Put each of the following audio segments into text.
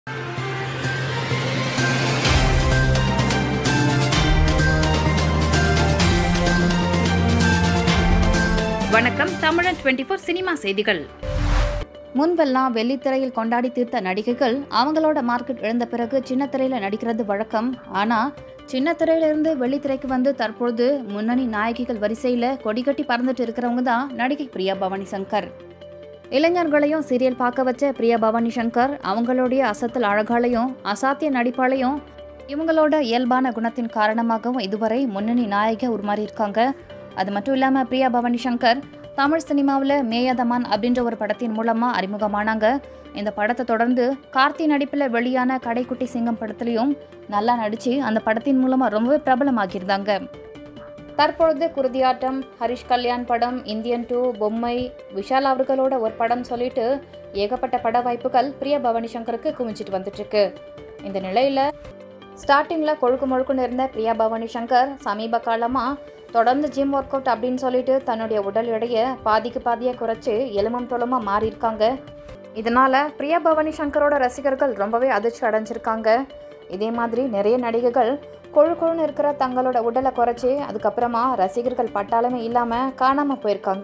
வணக்கம் தமிழன் twenty four cinema செய்திகள் முன்பெல்லாம் வெள்ளித்திரையில் கொண்டாடி தீர்த்த நடிகைகள் அவங்களோட மார்க்கெட் இழந்த பிறகு சின்ன திரையில நடிக்கிறது வழக்கம் ஆனா சின்ன திரையிலிருந்து வெள்ளித்திரைக்கு வந்து தற்பொழுது முன்னணி நாயகிகள் வரிசையில கொடிகட்டி பறந்துட்டு இருக்கிறவங்க தான் நடிகை பிரியா பவானி சங்கர் இளைஞர்களையும் சீரியல் பார்க்க வச்ச பிரியா பவானி சங்கர் அவங்களுடைய அசத்தல் அழகாலையும் அசாத்திய நடிப்பாலையும் இவங்களோட இயல்பான குணத்தின் காரணமாகவும் இதுவரை முன்னணி நாயகியா உருமாறியிருக்காங்க அது மட்டும் இல்லாமல் பிரியா பவானி சங்கர் தமிழ் சினிமாவில் மேயதமான் அப்படின்ற ஒரு படத்தின் மூலமாக அறிமுகமானாங்க இந்த படத்தை தொடர்ந்து கார்த்தி நடிப்பில் வெளியான கடைக்குட்டி சிங்கம் படத்துலையும் நல்லா நடித்து அந்த படத்தின் மூலமாக ரொம்பவே பிரபலமாகியிருந்தாங்க தற்பொழுது குருதியாட்டம் ஹரிஷ் கல்யாண் படம் இந்தியன் டூ பொம்மை விஷால் அவர்களோட ஒரு படம் சொல்லிட்டு ஏகப்பட்ட பட வாய்ப்புகள் பிரியா பவானி சங்கருக்கு குமிச்சிட்டு வந்துட்டு இருக்கு இந்த நிலையில் ஸ்டார்டிங்கில் கொழுக்கு முழுக்குன்னு இருந்த பிரியா பவானி சங்கர் சமீப காலமாக தொடர்ந்து ஜிம் ஒர்க் அவுட் அப்படின்னு சொல்லிட்டு தன்னுடைய உடல் எடையை பாதிக்கு பாதியாக குறைச்சி எலும்பம் தொலமாக மாறியிருக்காங்க இதனால பிரியா பவானி சங்கரோட ரசிகர்கள் ரொம்பவே அதிர்ச்சி அடைஞ்சிருக்காங்க இதே மாதிரி நிறைய நடிகைகள் கொழு கொழுன்னு இருக்கிற தங்களோட உடலை குறைச்சி அதுக்கப்புறமா ரசிகர்கள் பட்டாளமே இல்லாமல் காணாமல் போயிருக்காங்க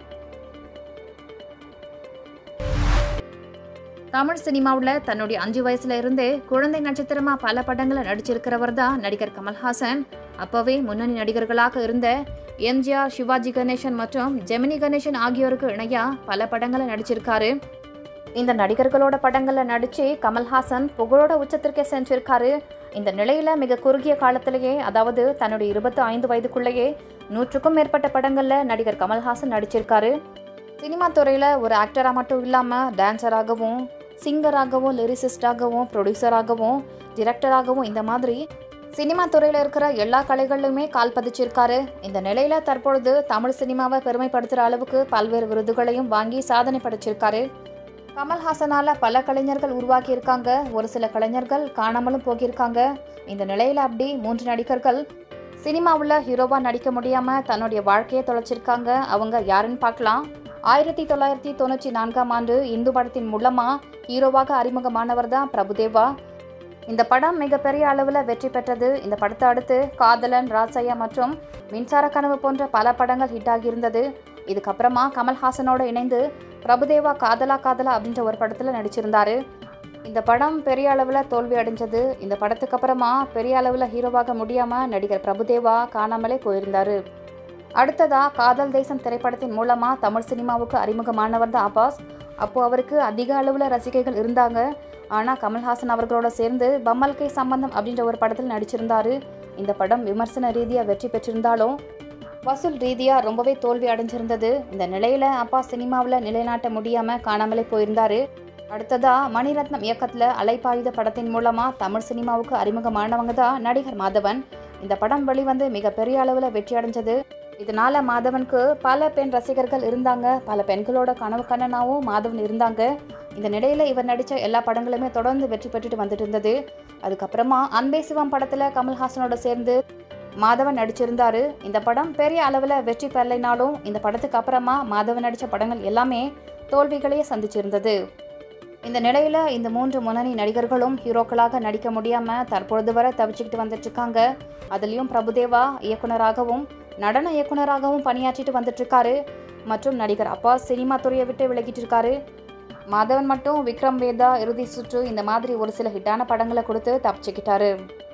தமிழ் சினிமாவில் தன்னுடைய அஞ்சு வயசுல இருந்தே குழந்தை நட்சத்திரமா பல படங்களை நடிச்சிருக்கிறவர் தான் நடிகர் கமல்ஹாசன் அப்பவே முன்னணி நடிகர்களாக இருந்த எம்ஜிஆர் சிவாஜி கணேசன் மற்றும் ஜெமினி கணேசன் ஆகியோருக்கு இணையா பல படங்களை நடிச்சிருக்காரு இந்த நடிகர்களோட படங்களில் நடிச்சு கமல்ஹாசன் புகழோட உச்சத்திற்கே சென்றிருக்காரு இந்த நிலையில மிக குறுகிய காலத்திலேயே அதாவது தன்னுடைய இருபத்தி ஐந்து வயதுக்குள்ளேயே நூற்றுக்கும் மேற்பட்ட படங்களில் நடிகர் கமல்ஹாசன் நடிச்சிருக்காரு சினிமா துறையில் ஒரு ஆக்டராக மட்டும் இல்லாமல் டான்ஸராகவும் சிங்கராகவும் லிரிசிஸ்டாகவும் ப்ரொடியூசராகவும் டிரெக்டராகவும் இந்த மாதிரி சினிமா துறையில் இருக்கிற எல்லா கலைகளிலுமே கால் பதிச்சிருக்காரு இந்த நிலையில தற்பொழுது தமிழ் சினிமாவை பெருமைப்படுத்துகிற அளவுக்கு பல்வேறு விருதுகளையும் வாங்கி சாதனை படைச்சிருக்காரு கமல்ஹாசனால பல கலைஞர்கள் உருவாக்கி இருக்காங்க ஒரு சில கலைஞர்கள் காணாமலும் போகியிருக்காங்க இந்த நிலையில அப்படி மூன்று நடிகர்கள் சினிமாவில் ஹீரோவா நடிக்க முடியாம தன்னுடைய வாழ்க்கையை தொலைச்சிருக்காங்க அவங்க யாருன்னு பார்க்கலாம் ஆயிரத்தி தொள்ளாயிரத்தி தொண்ணூற்றி நான்காம் ஆண்டு இந்து படத்தின் மூலமா ஹீரோவாக அறிமுகமானவர் தான் பிரபுதேவா இந்த படம் மிகப்பெரிய அளவில் வெற்றி பெற்றது இந்த படத்தை அடுத்து காதலன் ராசையா மற்றும் மின்சார கனவு போன்ற பல படங்கள் ஹிட் ஆகியிருந்தது இதுக்கப்புறமா கமல்ஹாசனோட இணைந்து பிரபுதேவா காதலா காதலா அப்படின்ற ஒரு படத்தில் நடிச்சிருந்தாரு இந்த படம் பெரிய அளவில் தோல்வி அடைஞ்சது இந்த படத்துக்கு அப்புறமா பெரிய அளவில் ஹீரோவாக முடியாமல் நடிகர் பிரபுதேவா காணாமலே போயிருந்தாரு அடுத்ததா காதல் தேசம் திரைப்படத்தின் மூலமா தமிழ் சினிமாவுக்கு அறிமுகமானவர் தான் அப்பாஸ் அப்போ அவருக்கு அதிக அளவில் ரசிகைகள் இருந்தாங்க ஆனால் கமல்ஹாசன் அவர்களோட சேர்ந்து பம்மல் கை சம்பந்தம் அப்படின்ற ஒரு படத்தில் நடிச்சிருந்தாரு இந்த படம் விமர்சன ரீதியாக வெற்றி பெற்றிருந்தாலும் வசூல் ரீதியாக ரொம்பவே தோல்வி அடைஞ்சிருந்தது இந்த நிலையில அப்பா சினிமாவில் நிலைநாட்ட முடியாமல் காணாமலே போயிருந்தாரு அடுத்ததா மணிரத்னம் இயக்கத்தில் அலைப்பாயுத படத்தின் மூலமாக தமிழ் சினிமாவுக்கு அறிமுகமானவங்க தான் நடிகர் மாதவன் இந்த படம் வெளிவந்து மிகப்பெரிய அளவில் வெற்றி அடைஞ்சது இதனால மாதவனுக்கு பல பெண் ரசிகர்கள் இருந்தாங்க பல பெண்களோட கனவு கண்ணனாவும் மாதவன் இருந்தாங்க இந்த நிலையில இவர் நடித்த எல்லா படங்களுமே தொடர்ந்து வெற்றி பெற்றுட்டு வந்துட்டு இருந்தது அதுக்கப்புறமா அன்பே சிவம் படத்தில் கமல்ஹாசனோட சேர்ந்து மாதவன் நடிச்சிருந்தாரு இந்த படம் பெரிய அளவில் வெற்றி பெறலைனாலும் இந்த படத்துக்கு அப்புறமா மாதவன் நடித்த படங்கள் எல்லாமே தோல்விகளையே சந்திச்சிருந்தது இந்த நிலையில இந்த மூன்று முன்னணி நடிகர்களும் ஹீரோக்களாக நடிக்க முடியாம தற்பொழுது வரை தவிச்சுக்கிட்டு வந்துட்டு இருக்காங்க அதுலேயும் பிரபுதேவா இயக்குனராகவும் நடன இயக்குனராகவும் பணியாற்றிட்டு வந்துட்டு இருக்காரு மற்றும் நடிகர் அப்பா சினிமா துறையை விட்டு விலகிட்டு இருக்காரு மாதவன் மட்டும் விக்ரம் வேதா இறுதி சுற்று இந்த மாதிரி ஒரு சில ஹிட்டான படங்களை கொடுத்து தப்பிச்சுக்கிட்டாரு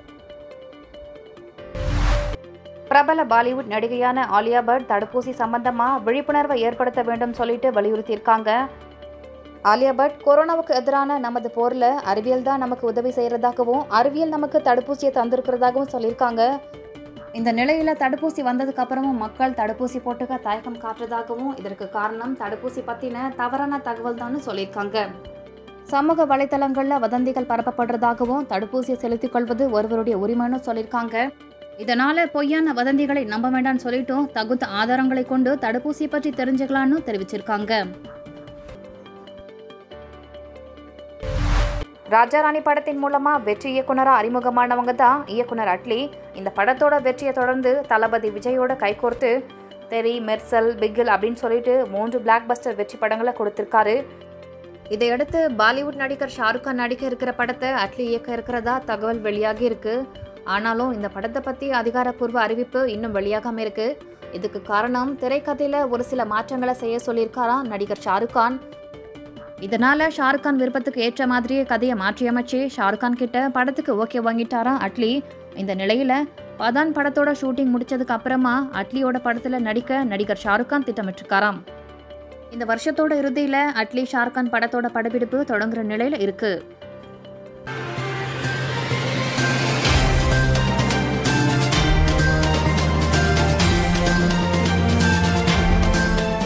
பிரபல பாலிவுட் நடிகையான ஆலியா பட் தடுப்பூசி சம்பந்தமா விழிப்புணர்வை ஏற்படுத்த வேண்டும் சொல்லிட்டு வலியுறுத்தியிருக்காங்க ஆலியா பட் கொரோனாவுக்கு எதிரான நமது போரில் அறிவியல் தான் நமக்கு உதவி செய்கிறதாகவும் அறிவியல் நமக்கு தடுப்பூசியை தந்திருக்கிறதாகவும் சொல்லியிருக்காங்க இந்த நிலையில் தடுப்பூசி வந்ததுக்கு அப்புறமும் மக்கள் தடுப்பூசி போட்டுக்க தயக்கம் காட்டுறதாகவும் இதற்கு காரணம் தடுப்பூசி பற்றின தவறான தகவல் தான் சொல்லியிருக்காங்க சமூக வலைத்தளங்களில் வதந்திகள் பரப்பப்படுறதாகவும் தடுப்பூசியை செலுத்திக் கொள்வது ஒருவருடைய உரிமைன்னு சொல்லியிருக்காங்க இதனால பொய்யான வதந்திகளை நம்ப வேண்டாம்னு சொல்லிட்டும் தகுந்த ஆதாரங்களை கொண்டு தடுப்பூசி பற்றி தெரிஞ்சுக்கலாம்னு தெரிவிச்சிருக்காங்க ராஜாராணி படத்தின் மூலமா வெற்றி இயக்குனரா அறிமுகமானவங்க தான் இயக்குனர் அட்லி இந்த படத்தோட வெற்றியை தொடர்ந்து தளபதி விஜயோட கைகோர்த்து தெரி மெர்சல் பிகில் அப்படின்னு சொல்லிட்டு மூன்று பிளாக் பஸ்டர் வெற்றி படங்களை கொடுத்திருக்காரு இதையடுத்து பாலிவுட் நடிகர் ஷாருக் கான் நடிக்க இருக்கிற படத்தை அட்லி இயக்க இருக்கிறதா தகவல் வெளியாகி இருக்கு ஆனாலும் இந்த படத்தை பற்றி அதிகாரப்பூர்வ அறிவிப்பு இன்னும் வெளியாகாம இருக்கு இதுக்கு காரணம் திரைக்கதையில் ஒரு சில மாற்றங்களை செய்ய சொல்லியிருக்காராம் நடிகர் ஷாருக் கான் இதனால ஷாருக் கான் விருப்பத்துக்கு ஏற்ற மாதிரியே கதையை மாற்றியமைச்சு ஷாருக் கான் கிட்ட படத்துக்கு ஓகே வாங்கிட்டாராம் அட்லி இந்த நிலையில பதான் படத்தோட ஷூட்டிங் முடிச்சதுக்கு அப்புறமா அட்லியோட படத்துல நடிக்க நடிகர் ஷாருக் கான் திட்டமிட்டிருக்காராம் இந்த வருஷத்தோட இறுதியில அட்லி ஷாருக் கான் படத்தோட படப்பிடிப்பு தொடங்குற நிலையில இருக்கு